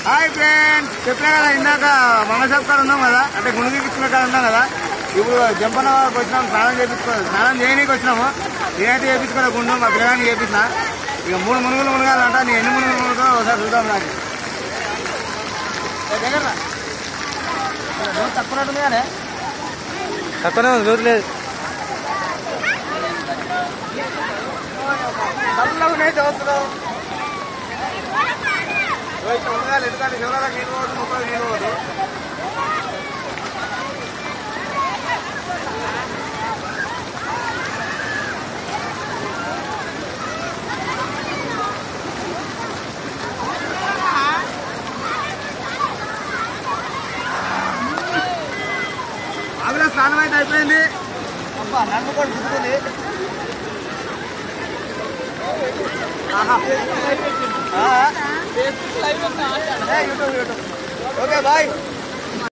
Hi friends చెప్పలే కదా ఇందాక మంగళసాబ్ కాడ ఉన్నాం కదా అంటే గుణగిచ్చిన కాడ ఉన్నాం కదా ఇప్పుడు జంపన వచ్చినాం స్నానం చేపించుకో స్నానం చేయనీకి వచ్చినాము నేనైతే చేపించుకున్న గుండు మా పిల్లగానికి చేపించిన ఇక మూడు మునుగులు మునగాలంట నేను ఎన్ని మునుగులు మునుగుతో ఒకసారి చూద్దాం నాకు ఏ దగ్గర రా. ఇక్కడ రోజు తక్కువ ఉంటుంది కానీ తక్కువనే ఉంది రోజు లేదు చల్లగా ఉన్నాయి దోస్తులు రోజు మునగాలి ఎందుకంటే శివరాలకు నీళ్ళు పోదు ముక్కలు నీళ్ళు పోదు ఆవిడ స్నానం అయితే అయిపోయింది అబ్బా నన్ను కూడా గుర్తుంది యూట్యూబ్ యూట్యూబ్ ఓకే బాయ్